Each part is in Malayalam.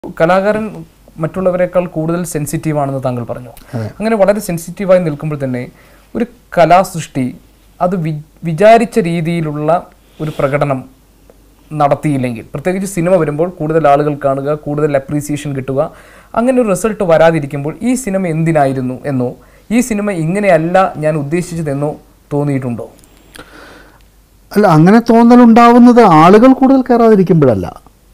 കലാകാരൻ മറ്റുള്ളവരെക്കാൾ കൂടുതൽ സെൻസിറ്റീവ് ആണെന്ന് താങ്കൾ പറഞ്ഞു അങ്ങനെ വളരെ സെൻസിറ്റീവായി നിൽക്കുമ്പോൾ തന്നെ ഒരു കലാസൃഷ്ടി അത് വി വിചാരിച്ച രീതിയിലുള്ള ഒരു പ്രകടനം നടത്തിയില്ലെങ്കിൽ പ്രത്യേകിച്ച് സിനിമ വരുമ്പോൾ കൂടുതൽ ആളുകൾ കാണുക കൂടുതൽ അപ്രീസിയേഷൻ കിട്ടുക അങ്ങനെ ഒരു റിസൾട്ട് വരാതിരിക്കുമ്പോൾ ഈ സിനിമ എന്തിനായിരുന്നു എന്നോ ഈ സിനിമ ഇങ്ങനെയല്ല ഞാൻ ഉദ്ദേശിച്ചതെന്നോ തോന്നിയിട്ടുണ്ടോ അല്ല അങ്ങനെ തോന്നലുണ്ടാവുന്നത് ആളുകൾ കൂടുതൽ കയറാതിരിക്കുമ്പോഴല്ല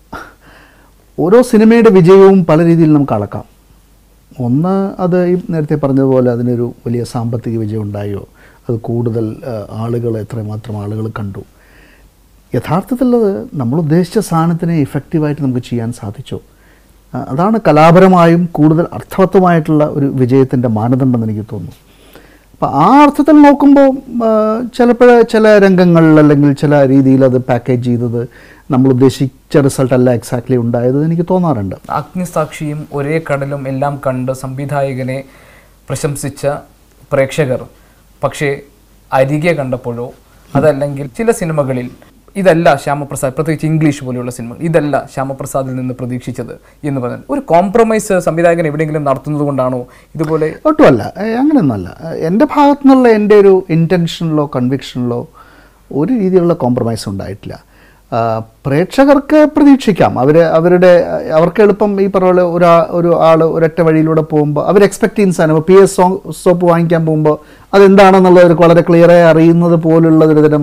ഓരോ സിനിമയുടെ വിജയവും പല രീതിയിൽ നമുക്ക് അളക്കാം ഒന്ന് അത് ഈ നേരത്തെ പറഞ്ഞതുപോലെ അതിനൊരു വലിയ സാമ്പത്തിക വിജയം ഉണ്ടായോ അത് കൂടുതൽ ആളുകൾ എത്രമാത്രം ആളുകൾ കണ്ടു യഥാർത്ഥത്തിൽ അത് നമ്മൾ ഉദ്ദേശിച്ച സാധനത്തിനെ ഇഫക്റ്റീവായിട്ട് നമുക്ക് ചെയ്യാൻ സാധിച്ചോ ആ, അതാണ് കലാപരമായും കൂടുതൽ അർത്ഥവത്തമായിട്ടുള്ള ഒരു വിജയത്തിൻ്റെ മാനദണ്ഡം എന്ന് എനിക്ക് തോന്നുന്നു അപ്പോൾ ആ അർത്ഥത്തിൽ നോക്കുമ്പോൾ ചിലപ്പോൾ ചില രംഗങ്ങളിൽ അല്ലെങ്കിൽ ചില രീതിയിൽ അത് പാക്കേജ് ചെയ്തത് നമ്മൾ ഉദ്ദേശിച്ച റിസൾട്ട് അല്ല എക്സാക്ട്ലി ഉണ്ടായത് എനിക്ക് തോന്നാറുണ്ട് അഗ്നിസാക്ഷിയും ഒരേ കടലും എല്ലാം കണ്ട് സംവിധായകനെ പ്രശംസിച്ച പ്രേക്ഷകർ പക്ഷേ അരികെ കണ്ടപ്പോഴോ അതല്ലെങ്കിൽ ചില സിനിമകളിൽ ഇതല്ല ശ്യാമപ്രസാദ് പ്രത്യേകിച്ച് ഇംഗ്ലീഷ് പോലെയുള്ള സിനിമകൾ ഇതല്ല ശ്യാമപ്രസാദിൽ നിന്ന് പ്രതീക്ഷിച്ചത് എന്ന് പറഞ്ഞാൽ ഒരു കോംപ്രമൈസ് സംവിധായകൻ എവിടെയെങ്കിലും നടത്തുന്നത് കൊണ്ടാണോ ഇതുപോലെ ഒട്ടുമല്ല ഏ, അങ്ങനെയൊന്നുമല്ല ഏ, എൻ്റെ ഭാഗത്തു നിന്നുള്ള എൻ്റെ ഒരു ഇൻറ്റൻഷനിലോ കൺവിക്ഷനിലോ ഒരു രീതിയിലുള്ള കോംപ്രമൈസ് ഉണ്ടായിട്ടില്ല ആ, പ്രേക്ഷകർക്ക് പ്രതീക്ഷിക്കാം അവർ അവരുടെ അവർക്ക് എളുപ്പം ഈ പറഞ്ഞ പോലെ ഒരാ ഒരു ആൾ ഒരൊറ്റ വഴിയിലൂടെ പോകുമ്പോൾ അവർ എക്സ്പെക്ട് ചെയ്യുന്ന സാധനം പി എസ് സോ സോപ്പ് വാങ്ങിക്കാൻ പോകുമ്പോൾ അതെന്താണെന്നുള്ളത് അവർക്ക് വളരെ ക്ലിയറായി അറിയുന്നത് പോലുള്ള ഒരു തരം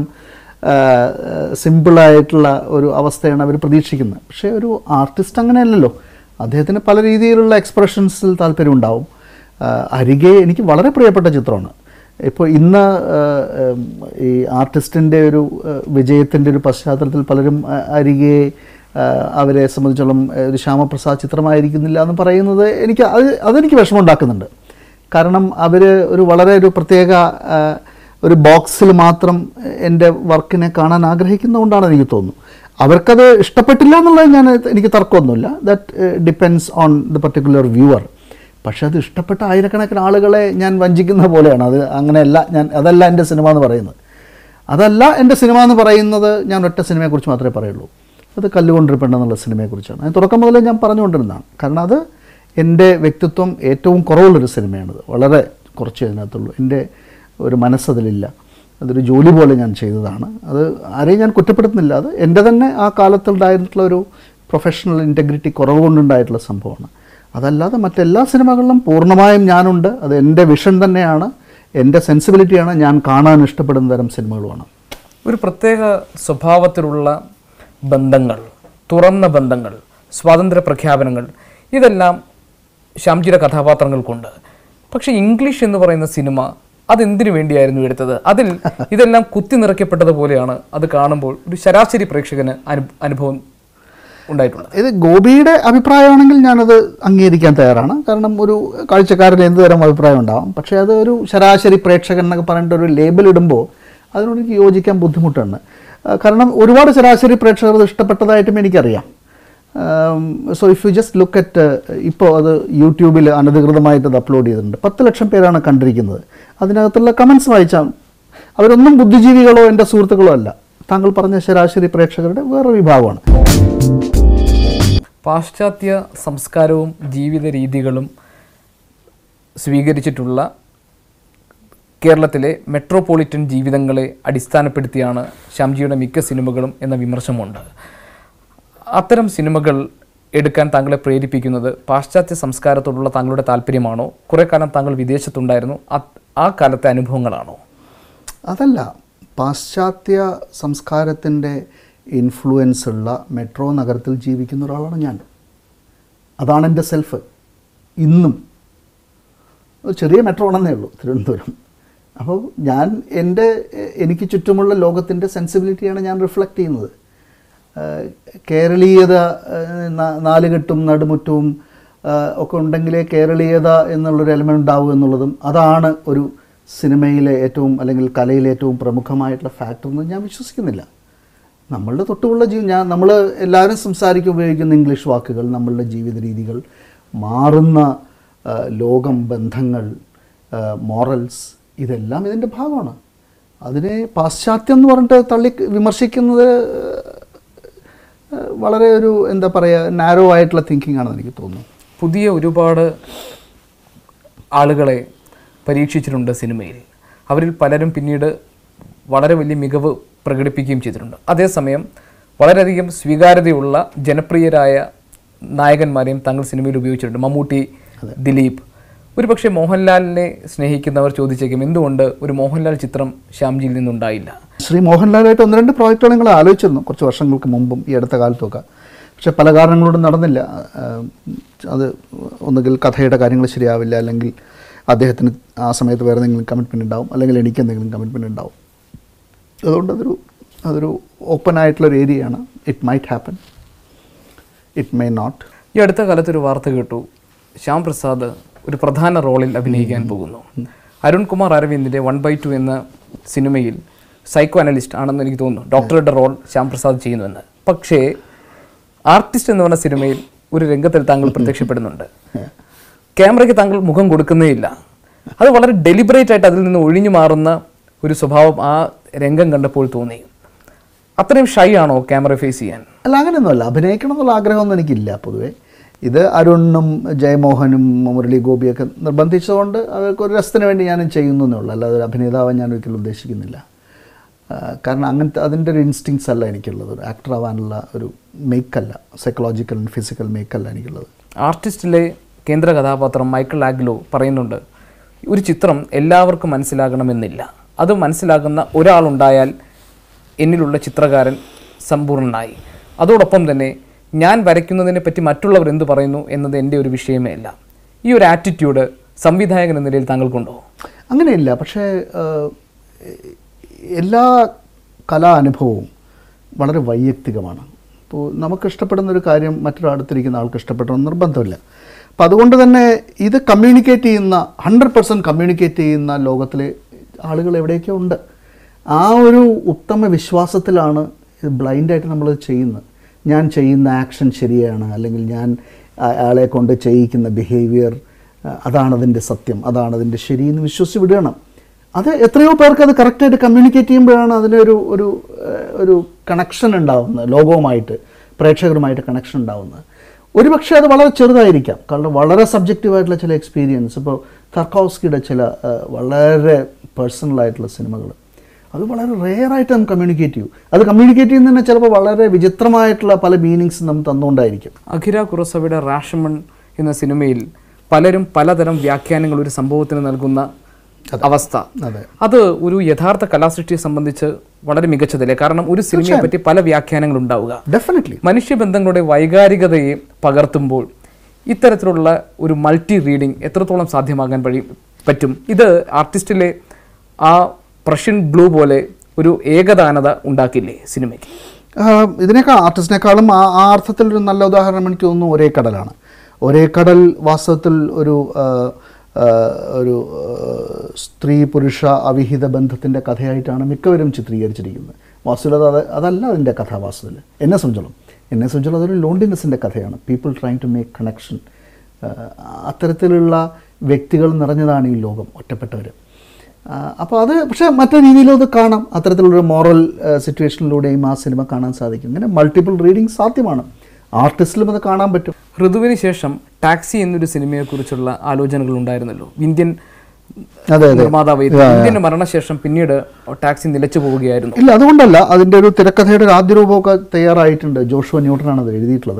സിമ്പിളായിട്ടുള്ള ഒരു അവസ്ഥയാണ് അവർ പ്രതീക്ഷിക്കുന്നത് പക്ഷേ ഒരു ആർട്ടിസ്റ്റ് അങ്ങനെയല്ലല്ലോ അദ്ദേഹത്തിന് പല രീതിയിലുള്ള എക്സ്പ്രഷൻസിൽ താല്പര്യമുണ്ടാവും ആ, അരികെ എനിക്ക് വളരെ പ്രിയപ്പെട്ട ചിത്രമാണ് ഇപ്പോൾ ഇന്ന് ആ, ഉം, ഈ ആർട്ടിസ്റ്റിൻ്റെ ഒരു വിജയത്തിൻ്റെ ഒരു പശ്ചാത്തലത്തിൽ പലരും ആ, അരികെ ആ, അവരെ സംബന്ധിച്ചോളം ആ, ഒരു ശ്യാമപ്രസാദ് ചിത്രമായിരിക്കുന്നില്ല എന്ന് പറയുന്നത് എനിക്ക് അത് അതെനിക്ക് വിഷമമുണ്ടാക്കുന്നുണ്ട് കാരണം അവർ ഒരു വളരെ ഒരു പ്രത്യേക ആ, ഒരു ബോക്സിൽ മാത്രം എൻ്റെ വർക്കിനെ കാണാൻ ആഗ്രഹിക്കുന്നതുകൊണ്ടാണ് എനിക്ക് തോന്നുന്നു അവർക്കത് ഇഷ്ടപ്പെട്ടില്ല എന്നുള്ളത് ഞാൻ എനിക്ക് തർക്കമൊന്നുമില്ല that depends on the particular viewer പക്ഷേ അത് ഇഷ്ടപ്പെട്ട ആയിരക്കണക്കിന് ആളുകളെ ഞാൻ വഞ്ചിക്കുന്ന പോലെയാണ് അത് അങ്ങനെയല്ല ഞാൻ അതല്ല എൻ്റെ സിനിമ എന്ന് പറയുന്നത് അതല്ല എൻ്റെ സിനിമ എന്ന് പറയുന്നത് ഞാൻ ഒറ്റ സിനിമയെക്കുറിച്ച് മാത്രമേ പറയുള്ളൂ അത് കല്ലുകൊണ്ടൊരു പെണ്ണെന്നുള്ള സിനിമയെക്കുറിച്ചാണ് അത് തുടക്കം മുതലേ ഞാൻ പറഞ്ഞുകൊണ്ടിരുന്നതാണ് കാരണം അത് എൻ്റെ വ്യക്തിത്വം ഏറ്റവും കുറവുള്ളൊരു സിനിമയാണത് വളരെ കുറച്ച് അതിനകത്തുള്ളൂ എൻ്റെ ഒരു മനസ്സതിലില്ല അതൊരു ജോലി പോലെ ഞാൻ ചെയ്തതാണ് അത് ആരെയും ഞാൻ കുറ്റപ്പെടുത്തുന്നില്ല അത് എൻ്റെ തന്നെ ആ കാലത്തുണ്ടായിട്ടുള്ള ഒരു പ്രൊഫഷണൽ ഇൻറ്റഗ്രിറ്റി കുറവ് കൊണ്ടുണ്ടായിട്ടുള്ള സംഭവമാണ് അതല്ലാതെ മറ്റെല്ലാ സിനിമകളിലും പൂർണ്ണമായും ഞാനുണ്ട് അത് എൻ്റെ വിഷൻ തന്നെയാണ് എൻ്റെ സെൻസിബിലിറ്റിയാണ് ഞാൻ കാണാൻ ഇഷ്ടപ്പെടുന്ന തരം സിനിമകളുമാണ് ഒരു പ്രത്യേക സ്വഭാവത്തിലുള്ള ബന്ധങ്ങൾ തുറന്ന ബന്ധങ്ങൾ സ്വാതന്ത്ര്യ പ്രഖ്യാപനങ്ങൾ ഇതെല്ലാം ശ്യാംജിയുടെ കഥാപാത്രങ്ങൾക്കുണ്ട് പക്ഷേ ഇംഗ്ലീഷ് എന്ന് പറയുന്ന സിനിമ അതെന്തിനു വേണ്ടിയായിരുന്നു എടുത്തത് അതിൽ ഇതെല്ലാം കുത്തി നിറയ്ക്കപ്പെട്ടതുപോലെയാണ് അത് കാണുമ്പോൾ ഒരു ശരാശരി പ്രേക്ഷകന് അനു അനുഭവം ഉണ്ടായിട്ടുള്ളത് ഇത് ഗോപിയുടെ അഭിപ്രായമാണെങ്കിൽ ഞാനത് അംഗീകരിക്കാൻ തയ്യാറാണ് കാരണം ഒരു കാഴ്ചക്കാരന് എന്ത് തരം അഭിപ്രായം ഉണ്ടാവും പക്ഷേ അത് ഒരു ശരാശരി പ്രേക്ഷകൻ എന്നൊക്കെ പറഞ്ഞിട്ട് ഒരു ലേബൽ ഇടുമ്പോൾ അതിനോട് എനിക്ക് യോജിക്കാൻ ബുദ്ധിമുട്ടുണ്ട് ആ, കാരണം ഒരുപാട് ശരാശരി പ്രേക്ഷകർ അത് ഇഷ്ടപ്പെട്ടതായിട്ടും എനിക്കറിയാം so if you just look at ഇപ്പോൾ അത് യൂട്യൂബിൽ അനധികൃതമായിട്ട് അത് അപ്ലോഡ് ചെയ്തിട്ടുണ്ട് പത്ത് ലക്ഷം പേരാണ് കണ്ടിരിക്കുന്നത് അതിനകത്തുള്ള കമൻസ് വായിച്ചാൽ അവരൊന്നും ബുദ്ധിജീവികളോ എൻ്റെ സുഹൃത്തുക്കളോ അല്ല താങ്കൾ പറഞ്ഞ ശരാശരി പ്രേക്ഷകരുടെ വേറൊരു വിഭാഗമാണ് പാശ്ചാത്യ സംസ്കാരവും ജീവിത രീതികളും സ്വീകരിച്ചിട്ടുള്ള കേരളത്തിലെ മെട്രോപൊളിറ്റൻ ജീവിതങ്ങളെ അടിസ്ഥാനപ്പെടുത്തിയാണ് ശ്യാംജിയുടെ മിക്ക സിനിമകളും എന്ന വിമർശനമുണ്ട് അത്തരം സിനിമകൾ എടുക്കാൻ താങ്കളെ പ്രേരിപ്പിക്കുന്നത് പാശ്ചാത്യ സംസ്കാരത്തോടുള്ള താങ്കളുടെ താല്പര്യമാണോ കുറേ കാലം താങ്കൾ വിദേശത്തുണ്ടായിരുന്നു അത് ആ കാലത്തെ അനുഭവങ്ങളാണോ അതല്ല പാശ്ചാത്യ സംസ്കാരത്തിൻ്റെ ഇൻഫ്ലുവൻസ് ഉള്ള മെട്രോ നഗരത്തിൽ ജീവിക്കുന്ന ഒരാളാണ് ഞാൻ അതാണ് എൻ്റെ സെൽഫ് ഇന്നും ഒരു ചെറിയ മെട്രോ ആണെന്നേ ഉള്ളൂ തിരുവനന്തപുരം അപ്പോൾ ഞാൻ എൻ്റെ എ- എനിക്ക് ചുറ്റുമുള്ള ലോകത്തിൻ്റെ സെൻസിബിലിറ്റിയാണ് ഞാൻ റിഫ്ലക്റ്റ് ചെയ്യുന്നത് ഏഹ് കേരളീയത ഏഹ് നാ- നാലുകെട്ടും നടുമുറ്റവും ഏഹ് ഒക്കെ ഉണ്ടെങ്കിലേ കേരളീയത എന്നുള്ളൊരു എലമെൻ്റ് ഉണ്ടാവും എന്നുള്ളതും അതാണ് ഒരു സിനിമയിലെ ഏറ്റവും അല്ലെങ്കിൽ കലയിലെ ഏറ്റവും പ്രമുഖമായിട്ടുള്ള ഫാക്ടർ എന്ന് ഞാൻ വിശ്വസിക്കുന്നില്ല നമ്മളുടെ തൊട്ടുമുള്ള ജീവ ഞാൻ നമ്മൾ എല്ലാവരും സംസാരിക്കും ഉപയോഗിക്കുന്ന ഇംഗ്ലീഷ് വാക്കുകൾ നമ്മളുടെ ജീവിത രീതികൾ മാറുന്ന ആ, ലോകം ബന്ധങ്ങൾ മോറൽസ് ഇതെല്ലാം ഇതിൻ്റെ ഭാഗമാണ് അതിനെ പാശ്ചാത്യം എന്ന് പറഞ്ഞിട്ട് തള്ളി വിമർശിക്കുന്നത് ഏഹ്, വളരെ ഒരു എന്താ പറയുക നാരോ ആയിട്ടുള്ള തിങ്കിങ് ആണെന്ന് എനിക്ക് തോന്നുന്നു പുതിയ ഒരുപാട് ആളുകളെ പരീക്ഷിച്ചിട്ടുണ്ട് സിനിമയിൽ അവരിൽ പലരും പിന്നീട് വളരെ വലിയ മികവ് പ്രകടിപ്പിക്കുകയും ചെയ്തിട്ടുണ്ട് അതേസമയം വളരെയധികം സ്വീകാര്യതയുള്ള ജനപ്രിയരായ നായകന്മാരെയും തങ്ങൾ സിനിമയിൽ ഉപയോഗിച്ചിട്ടുണ്ട് മമ്മൂട്ടി ദിലീപ് ഒരുപക്ഷെ മോഹൻലാലിനെ സ്നേഹിക്കുന്നവർ ചോദിച്ചേക്കും എന്തുകൊണ്ട് ഒരു മോഹൻലാൽ ചിത്രം ശ്യാംജിയിൽ നിന്നുണ്ടായില്ല ശ്രീ മോഹൻലാലായിട്ട് ഒന്ന് രണ്ട് പ്രോജക്റ്റുകൾ ഞങ്ങൾ ആലോചിച്ചിരുന്നു കുറച്ച് വർഷങ്ങൾക്ക് മുമ്പും ഈ അടുത്ത കാലത്തൊക്കെ പക്ഷെ പല കാരണങ്ങളോടും നടന്നില്ല ആഹ് അത് ഒന്നുകിൽ കഥയുടെ കാര്യങ്ങൾ ശരിയാവില്ല അല്ലെങ്കിൽ അദ്ദേഹത്തിന് ആ സമയത്ത് വേറെ എന്തെങ്കിലും കമ്മിറ്റ്മെൻറ്റ് ഉണ്ടാവും അല്ലെങ്കിൽ എനിക്ക് എന്തെങ്കിലും കമ്മിറ്റ്മെൻറ്റ് ഉണ്ടാവും അതുകൊണ്ട് അതൊരു അതൊരു ഓപ്പൺ ആയിട്ടുള്ളൊരു ഏരിയയാണ് it might happen it may not ഈ അടുത്ത കാലത്ത് ഒരു വാർത്ത കേട്ടു ശ്യാം പ്രസാദ് ഒരു പ്രധാന റോളിൽ അഭിനയിക്കാൻ പോകുന്നു അരുൺകുമാർ അരവിന്ദിന്റെ വൺ ബൈ ടു എന്ന സിനിമയിൽ സൈക്കോ അനലിസ്റ്റ് ആണെന്ന് എനിക്ക് തോന്നുന്നു ഡോക്ടറുടെ റോൾ ശ്യാം പ്രസാദ് ചെയ്യുന്നുവെന്ന് പക്ഷേ ആർട്ടിസ്റ്റ് എന്ന് പറഞ്ഞ സിനിമയിൽ ഒരു രംഗത്തിൽ താങ്കൾ പ്രത്യക്ഷപ്പെടുന്നുണ്ട് ക്യാമറയ്ക്ക് താങ്കൾ മുഖം കൊടുക്കുന്നേയില്ല അത് വളരെ ഡെലിബറേറ്റ് ആയിട്ട് അതിൽ നിന്ന് ഒഴിഞ്ഞു മാറുന്ന ഒരു സ്വഭാവം ആ രംഗം കണ്ടപ്പോൾ തോന്നി അത്രയും ഷൈ ആണോ ക്യാമറ ഫേസ് ചെയ്യാൻ അല്ല അങ്ങനെയൊന്നുമല്ല അഭിനയിക്കണം എന്നുള്ള ആഗ്രഹമൊന്നും എനിക്കില്ല പൊതുവേ ഇത് അരുണും ജയമോഹനും മുരളി ഗോപിയൊക്കെ നിർബന്ധിച്ചതുകൊണ്ട് അവർക്ക് ഒരു രസത്തിന് വേണ്ടി ഞാനും ചെയ്യുന്നു എന്നേ ഉള്ളൂ അല്ലാതെ ഒരു അഭിനേതാവാൻ ഞാൻ ഒരിക്കലും ഉദ്ദേശിക്കുന്നില്ല ആ, കാരണം അങ്ങനത്തെ അതിൻ്റെ ഒരു ഇൻസ്റ്റിങ്സ് അല്ല എനിക്കുള്ളത് ഒരു ആക്ടർ ആവാനുള്ള ഒരു മേക്കല്ല സൈക്കോളജിക്കൽ ആൻഡ് ഫിസിക്കൽ മേക്കല്ല എനിക്കുള്ളത് ആർട്ടിസ്റ്റിലെ കേന്ദ്ര കഥാപാത്രം മൈക്കിൾ ആഗ്ലോ പറയുന്നുണ്ട് ഒരു ചിത്രം എല്ലാവർക്കും മനസ്സിലാകണമെന്നില്ല അത് മനസ്സിലാകുന്ന ഒരാളുണ്ടായാൽ എന്നിലുള്ള ചിത്രകാരൻ സമ്പൂർണ്ണനായി അതോടൊപ്പം തന്നെ ഞാൻ വരയ്ക്കുന്നതിനെ പറ്റി മറ്റുള്ളവർ എന്ത് പറയുന്നു എന്നത് എൻ്റെ ഒരു വിഷയമേ അല്ല ഈ ഒരു ആറ്റിറ്റ്യൂഡ് സംവിധായകൻ എന്ന നിലയിൽ താങ്കൾക്കുണ്ടോ അങ്ങനെയില്ല പക്ഷേ ആ, എല്ലാ കലാ അനുഭവവും വളരെ വൈയക്തികമാണ് ഇപ്പോൾ നമുക്ക് ഇഷ്ടപ്പെടുന്ന ഒരു കാര്യം മറ്റൊരാടുത്തിരിക്കുന്ന ആൾക്ക് ഇഷ്ടപ്പെടണമെന്ന് നിർബന്ധമില്ല അപ്പോൾ അതുകൊണ്ട് തന്നെ ഇത് കമ്മ്യൂണിക്കേറ്റ് ചെയ്യുന്ന ഹൺഡ്രഡ് പെർസെൻറ്റ് കമ്മ്യൂണിക്കേറ്റ് ചെയ്യുന്ന ലോകത്തിലെ ആളുകൾ എവിടെയൊക്കെ ഉണ്ട് ആ ഒരു ഉത്തമ വിശ്വാസത്തിലാണ് ഇത് ബ്ലൈൻഡായിട്ട് നമ്മൾ ചെയ്യുന്നത് ഞാൻ ചെയ്യുന്ന ആക്ഷൻ ശരിയാണ് അല്ലെങ്കിൽ ഞാൻ ആ- ആളെ കൊണ്ട് ചെയ്യിക്കുന്ന ബിഹേവിയർ അതാണ് അതിൻ്റെ സത്യം അതാണ് അതിൻ്റെ ശരി എന്ന് വിശ്വസിച്ച് വിടണം അത് എത്രയോ പേർക്ക് അത് കറക്റ്റായിട്ട് കമ്മ്യൂണിക്കേറ്റ് ചെയ്യുമ്പോഴാണ് അതിനൊരു ഒരു ഏഹ്, ഒരു കണക്ഷൻ ഉണ്ടാവുന്നത് ലോകവുമായിട്ട് പ്രേക്ഷകരുമായിട്ട് കണക്ഷൻ ഉണ്ടാവുന്നത് ഒരു പക്ഷേ അത് വളരെ ചെറുതായിരിക്കാം കാരണം വളരെ സബ്ജക്റ്റീവായിട്ടുള്ള ചില എക്സ്പീരിയൻസ് ഇപ്പോൾ തർക്കോസ്കിയുടെ ചില ഏഹ്, വളരെ പേഴ്സണലായിട്ടുള്ള സിനിമകൾ അത് വളരെ റെയറായിട്ട് നമുക്ക് കമ്മ്യൂണിക്കേറ്റ് ചെയ്യും അത് കമ്മ്യൂണിക്കേറ്റ് ചെയ്യുന്നതിന് ചിലപ്പോൾ വളരെ വിചിത്രമായിട്ടുള്ള പല മീനിങ്സ് നമുക്ക് തന്നുകൊണ്ടായിരിക്കും അഖിര കുറസവയുടെ റാഷമൺ എന്ന സിനിമയിൽ പലരും പലതരം വ്യാഖ്യാനങ്ങൾ ഒരു സംഭവത്തിന് നൽകുന്ന അവസ്ഥ അതെ അത് ഒരു യഥാർത്ഥ കലാസൃഷ്ടിയെ സംബന്ധിച്ച് വളരെ മികച്ചതല്ലേ കാരണം ഒരു സിനിമയെ പറ്റി പല വ്യാഖ്യാനങ്ങൾ ഉണ്ടാവുക ഡെഫിനറ്റ്ലി മനുഷ്യബന്ധങ്ങളുടെ വൈകാരികതയെ പകർത്തുമ്പോൾ ഇത്തരത്തിലുള്ള ഒരു മൾട്ടി റീഡിംഗ് എത്രത്തോളം സാധ്യമാകാൻ വഴി പറ്റും ഇത് ആർട്ടിസ്റ്റിലെ ആ പ്രഷ്യൻ ബ്ലൂ പോലെ ഒരു ഏകദാനത ഉണ്ടാക്കില്ലേ സിനിമയ്ക്ക് ആഹ് ഇതിനേക്കാൾ ആർട്ടിസ്റ്റിനേക്കാളും ആ ആ അർത്ഥത്തിൽ ഒരു നല്ല ഉദാഹരണം എനിക്ക് തോന്നുന്നു ഒരേ കടലാണ് ഒരേ കടൽ വാസ്തവത്തിൽ ഒരു ആഹ്, ആഹ്, ഒരു ആഹ്, സ്ത്രീ പുരുഷ അവിഹിത ബന്ധത്തിൻ്റെ കഥയായിട്ടാണ് മിക്കവരും ചിത്രീകരിച്ചിരിക്കുന്നത് വാസ്തുവിൽ അത് അതല്ല അതിൻ്റെ കഥ വാസ്തുവിൽ എന്നെ സംബന്ധിച്ചോളം എന്നെ സംബന്ധിച്ചോളം അതൊരു ലോൺലിനെസ്സിൻ്റെ കഥയാണ് people trying to make connection അത്തരത്തിലുള്ള വ്യക്തികൾ നിറഞ്ഞതാണ് ഈ ലോകം ഒറ്റപ്പെട്ടവർ അപ്പോൾ അത് പക്ഷേ മറ്റു രീതിയിലും അത് കാണാം അത്തരത്തിലുള്ളൊരു മോറൽ സിറ്റുവേഷനിലൂടെയും ആ സിനിമ കാണാൻ സാധിക്കും ഇങ്ങനെ മൾട്ടിപ്പിൾ റീഡിങ് സാധ്യമാണ് ആർട്ടിസ്റ്റിലും അത് കാണാൻ പറ്റും ഋതുവിന് ശേഷം ടാക്സി എന്നൊരു സിനിമയെക്കുറിച്ചുള്ള ആലോചനകൾ ഉണ്ടായിരുന്നല്ലോ ഇന്ത്യൻ അതെ അതെ നിർമ്മാതാവ് ഇന്ത്യൻ മരണശേഷം പിന്നീട് ടാക്സി നിലച്ചു പോവുകയായിരുന്നു ഇല്ല അതുകൊണ്ടല്ല അതിൻ്റെ ഒരു തിരക്കഥയുടെ ഒരു ആദ്യ രൂപമൊക്കെ തയ്യാറായിട്ടുണ്ട് ജോഷുവ ന്യൂട്ടനാണ് അത് എഴുതിയിട്ടുള്ളത്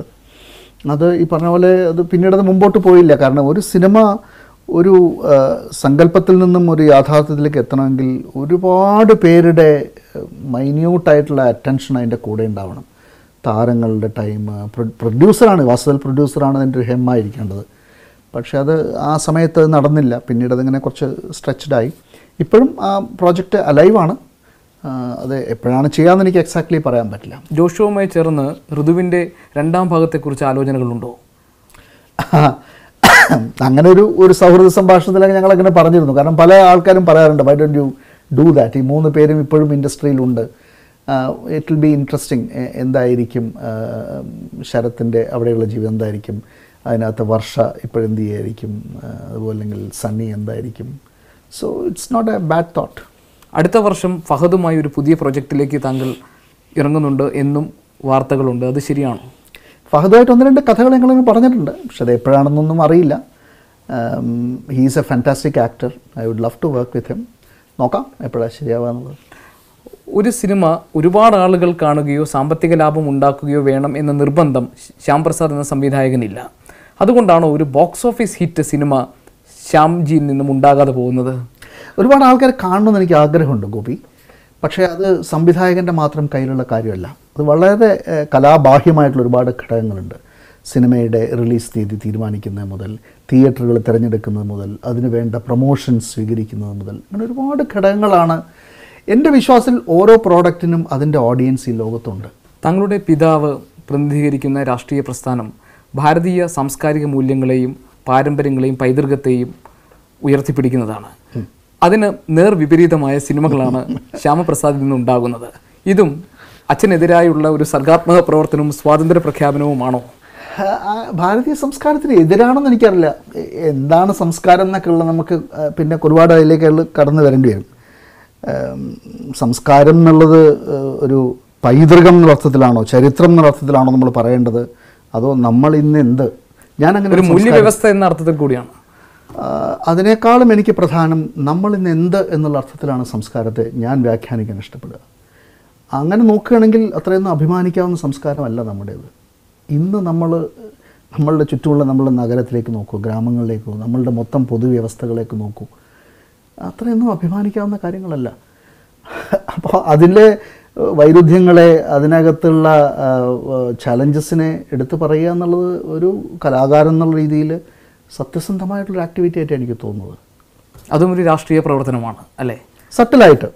അത് ഈ പറഞ്ഞ പോലെ അത് പിന്നീട് അത് മുമ്പോട്ട് പോയില്ല കാരണം ഒരു സിനിമ ഒരു ആ, സങ്കല്പത്തിൽ നിന്നും ഒരു യാഥാർത്ഥ്യത്തിലേക്ക് എത്തണമെങ്കിൽ ഒരുപാട് പേരുടെ മൈന്യൂട്ടായിട്ടുള്ള അറ്റൻഷൻ അതിൻ്റെ കൂടെ ഉണ്ടാവണം താരങ്ങളുടെ ടൈം പ്രൊഡ്യൂസറാണ് വാസ്തവൽ പ്രൊഡ്യൂസറാണ് അതിൻ്റെ ഒരു ഹെമ്മായിരിക്കേണ്ടത് പക്ഷേ അത് ആ സമയത്ത് അത് നടന്നില്ല പിന്നീട് അതിങ്ങനെ കുറച്ച് സ്ട്രെച്ച്ഡായി ഇപ്പോഴും ആ പ്രോജക്റ്റ് അലൈവാണ് അത് എപ്പോഴാണ് ചെയ്യാമെന്ന് എനിക്ക് എക്സാക്ട്ലി പറയാൻ പറ്റില്ല ജോഷുവുമായി ചേർന്ന് ഋതുവിൻ്റെ രണ്ടാം ഭാഗത്തെക്കുറിച്ച് ആലോചനകളുണ്ടോ അങ്ങനെ ഒരു ഒരു സൗഹൃദ സംഭാഷണത്തിലൊക്കെ ഞങ്ങൾ അങ്ങനെ പറഞ്ഞിരുന്നു കാരണം പല ആൾക്കാരും പറയാറുണ്ട് why don't you do that ഈ മൂന്ന് പേരും ഇപ്പോഴും ഇൻഡസ്ട്രിയിലുണ്ട് ഇറ്റ് വിൽ ബി ഇൻട്രസ്റ്റിംഗ് എന്തായിരിക്കും ശരത്തിൻ്റെ അവിടെയുള്ള ജീവിതം എന്തായിരിക്കും അതിനകത്ത് വർഷ ഇപ്പോഴെന്ത് ചെയ്യായിരിക്കും ആ, അതുപോലെ അല്ലെങ്കിൽ സണ്ണി എന്തായിരിക്കും so it's not a bad thought അടുത്ത വർഷം ഫഹദുമായി ഒരു പുതിയ പ്രൊജക്റ്റിലേക്ക് താങ്കൾ ഇറങ്ങുന്നുണ്ട് എന്നും വാർത്തകളുണ്ട് അത് ശരിയാണോ ഫഹദുമായിട്ട് ഒന്ന് രണ്ട് കഥകൾ ഞങ്ങൾ പറഞ്ഞിട്ടുണ്ട് പക്ഷെ അത് എപ്പോഴാണെന്നൊന്നും അറിയില്ല he's a fantastic actor I would love to work with him നോക്കാം എപ്പോഴാണ് ശരിയാവുക എന്നുള്ളത് ഒരു സിനിമ ഒരുപാട് ആളുകൾ കാണുകയോ സാമ്പത്തിക ലാഭം ഉണ്ടാക്കുകയോ വേണം എന്ന നിർബന്ധം ശ്യാം പ്രസാദ് എന്ന സംവിധായകനില്ല അതുകൊണ്ടാണോ ഒരു ബോക്സ് ഓഫീസ് ഹിറ്റ് സിനിമ ശ്യാംജിയിൽ നിന്നും ഉണ്ടാകാതെ പോകുന്നത് ഒരുപാട് ആൾക്കാർ കാണണമെന്ന് എനിക്ക് ആഗ്രഹമുണ്ട് ഗോപി പക്ഷേ അത് സംവിധായകൻ്റെ മാത്രം കയ്യിലുള്ള കാര്യമല്ല അത് വളരെ ഏഹ്, കലാബാഹ്യമായിട്ടുള്ള ഒരുപാട് ഘടകങ്ങളുണ്ട് സിനിമയുടെ റിലീസ് തീയതി തീരുമാനിക്കുന്നത് മുതൽ തിയേറ്ററുകൾ തിരഞ്ഞെടുക്കുന്നത് മുതൽ അതിന് വേണ്ട പ്രൊമോഷൻസ് സ്വീകരിക്കുന്നത് മുതൽ അങ്ങനെ ഒരുപാട് ഘടകങ്ങളാണ് എൻ്റെ വിശ്വാസത്തിൽ ഓരോ പ്രോഡക്റ്റിനും അതിൻ്റെ ഓഡിയൻസ് ഈ ലോകത്തുണ്ട് തങ്ങളുടെ പിതാവ് പ്രതിനിധീകരിക്കുന്ന രാഷ്ട്രീയ പ്രസ്ഥാനം ഭാരതീയ സാംസ്കാരിക മൂല്യങ്ങളെയും പാരമ്പര്യങ്ങളെയും പൈതൃകത്തെയും ഉയർത്തിപ്പിടിക്കുന്നതാണ് അതിന് നേർവിപരീതമായ സിനിമകളാണ് ശ്യാമപ്രസാദിൽ നിന്നുണ്ടാകുന്നത് ഇതും അച്ഛനെതിരായുള്ള ഒരു സർഗാത്മക പ്രവർത്തനവും സ്വാതന്ത്ര്യ പ്രഖ്യാപനവുമാണോ ആ, ആ, ഭാരതീയ സംസ്കാരത്തിന് എതിരാണെന്ന് എനിക്കറിയില്ല എ- എന്താണ് സംസ്കാരം എന്നൊക്കെ ഉള്ള നമുക്ക് ആ, പിന്നെ ഒരുപാട് അതിലേക്ക് കടന്നു വരേണ്ടി വരും ഉം, സംസ്കാരം എന്നുള്ളത് ഏ, ഒരു പൈതൃകം എന്നുള്ള അർത്ഥത്തിലാണോ ചരിത്രം എന്നുള്ള അർത്ഥത്തിലാണോ നമ്മൾ പറയേണ്ടത് അതോ നമ്മൾ ഇന്ന് എന്ത് ഞാൻ അങ്ങനെ ഒരു ഒരു മൂല്യവ്യവസ്ഥ എന്ന അർത്ഥത്തിൽ കൂടിയാണ് ആ, അതിനേക്കാളും എനിക്ക് പ്രധാനം നമ്മൾ ഇന്ന് എന്ത് എന്നുള്ള അർത്ഥത്തിലാണ് സംസ്കാരത്തെ ഞാൻ വ്യാഖ്യാനിക്കാൻ ഇഷ്ടപ്പെടുക അങ്ങനെ നോക്കുകയാണെങ്കിൽ അത്രയൊന്നും അഭിമാനിക്കാവുന്ന സംസ്കാരമല്ല നമ്മുടേത് ഇന്ന് നമ്മൾ നമ്മളുടെ ചുറ്റുമുള്ള നമ്മളുടെ നഗരത്തിലേക്ക് നോക്കൂ ഗ്രാമങ്ങളിലേക്ക് നോക്കൂ നമ്മളുടെ മൊത്തം പൊതുവ്യവസ്ഥകളേക്ക് നോക്കൂ അത്രയൊന്നും അഭിമാനിക്കാവുന്ന കാര്യങ്ങളല്ല അപ്പോൾ അതിലെ ഏഹ്, വൈരുദ്ധ്യങ്ങളെ അതിനകത്തുള്ള ചലഞ്ചസിനെ എടുത്തു പറയുക എന്നുള്ളത് ഒരു കലാകാരൻ എന്നുള്ള രീതിയിൽ സത്യസന്ധമായിട്ടുള്ള ആക്ടിവിറ്റി ആയിട്ട് എനിക്ക് തോന്നുന്നത് അതും ഒരു രാഷ്ട്രീയ പ്രവർത്തനമാണ് അല്ലേ സട്ടിലായിട്ട്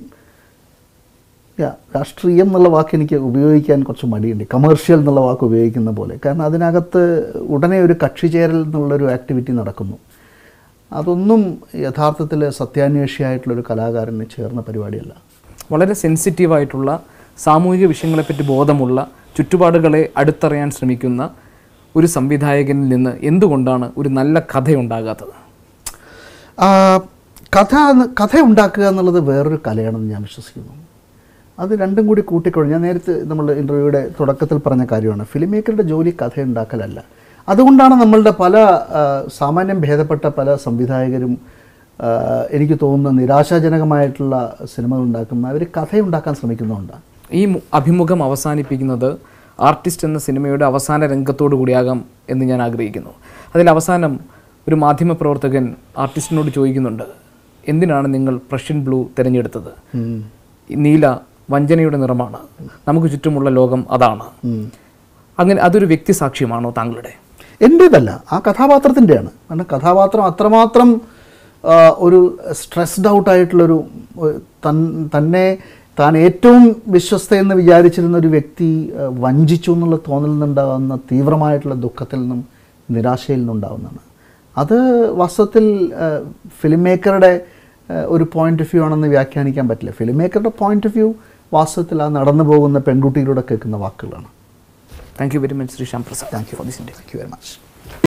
യാ രാഷ്ട്രീയം എന്നുള്ള വാക്ക് എനിക്ക് ഉപയോഗിക്കാൻ കുറച്ച് മടിയുണ്ട് കമേഴ്ഷ്യൽ എന്നുള്ള വാക്ക് ഉപയോഗിക്കുന്ന പോലെ കാരണം അതിനകത്ത് ഉടനെ ഒരു കക്ഷി ചേരൽ എന്നുള്ളൊരു ആക്ടിവിറ്റി നടക്കുന്നു അതൊന്നും യഥാർത്ഥത്തിൽ സത്യാന്വേഷിയായിട്ടുള്ളൊരു കലാകാരന് ചേർന്ന പരിപാടിയല്ല വളരെ സെൻസിറ്റീവായിട്ടുള്ള സാമൂഹിക വിഷയങ്ങളെപ്പറ്റി ബോധമുള്ള ചുറ്റുപാടുകളെ അടുത്തറിയാൻ ശ്രമിക്കുന്ന ഒരു സംവിധായകനിൽ നിന്ന് എന്തുകൊണ്ടാണ് ഒരു നല്ല കഥയുണ്ടാകാത്തത് ആ, കഥ കഥ ഉണ്ടാക്കുക എന്നുള്ളത് വേറൊരു കലയാണെന്ന് ഞാൻ വിശ്വസിക്കുന്നു അത് രണ്ടും കൂടി കൂട്ടിക്കൊള്ളു ഞാൻ നേരത്തെ നമ്മൾ ഇൻ്റർവ്യൂയുടെ തുടക്കത്തിൽ പറഞ്ഞ കാര്യമാണ് ഫിലിം മേക്കറുടെ ജോലി കഥ ഉണ്ടാക്കലല്ല അതുകൊണ്ടാണ് നമ്മളുടെ പല ആ, സാമാന്യം ഭേദപ്പെട്ട പല സംവിധായകരും ആ, എനിക്ക് തോന്നുന്ന നിരാശാജനകമായിട്ടുള്ള സിനിമകൾ ഉണ്ടാക്കുന്ന അവർ കഥയുണ്ടാക്കാൻ ശ്രമിക്കുന്നുണ്ടാണ് ഈ മു- അഭിമുഖം അവസാനിപ്പിക്കുന്നത് ആർട്ടിസ്റ്റ് എന്ന സിനിമയുടെ അവസാന രംഗത്തോടു കൂടിയാകാം എന്ന് ഞാൻ ആഗ്രഹിക്കുന്നു അതിൽ അവസാനം ഒരു മാധ്യമപ്രവർത്തകൻ ആർട്ടിസ്റ്റിനോട് ചോദിക്കുന്നുണ്ട് എന്തിനാണ് നിങ്ങൾ പ്രഷ്യൻ ബ്ലൂ തിരഞ്ഞെടുത്തത് ഈ നീല വഞ്ചനയുടെ നിറമാണ് നമുക്ക് ചുറ്റുമുള്ള ലോകം അതാണ് അങ്ങനെ അതൊരു വ്യക്തിസാക്ഷ്യമാണോ താങ്കളുടെ എൻ്റേതല്ല ആ കഥാപാത്രത്തിൻ്റെയാണ് കാരണം കഥാപാത്രം അത്രമാത്രം ആ, ഒരു സ്ട്രെസ്ഡ് ഔട്ട് ആയിട്ടുള്ളൊരു ഒരു തൻ തന്നെ താൻ ഏറ്റവും വിശ്വസ്തയെന്ന് വിചാരിച്ചിരുന്ന ഒരു വ്യക്തി ആ, വഞ്ചിച്ചു എന്നുള്ള തോന്നലിൽ നിന്നുണ്ടാകുന്ന തീവ്രമായിട്ടുള്ള ദുഃഖത്തിൽ നിന്നും നിരാശയിൽ നിന്നുണ്ടാകുന്നതാണ് അത് വാസ്തവത്തിൽ ആ, ഫിലിം മേക്കറുടെ ആ, ഒരു പോയിന്റ് ഓഫ് വ്യൂ ആണെന്ന് വ്യാഖ്യാനിക്കാൻ പറ്റില്ല ഫിലിം മേക്കറുടെ പോയിന്റ് ഓഫ് വ്യൂ വാസ്തവത്തിൽ ആ നടന്നു പോകുന്ന പെൺകുട്ടിയിലൂടെ കേൾക്കുന്ന വാക്കുകളാണ് thank you very much Shri Shyam Prasad thank you for this thank you very much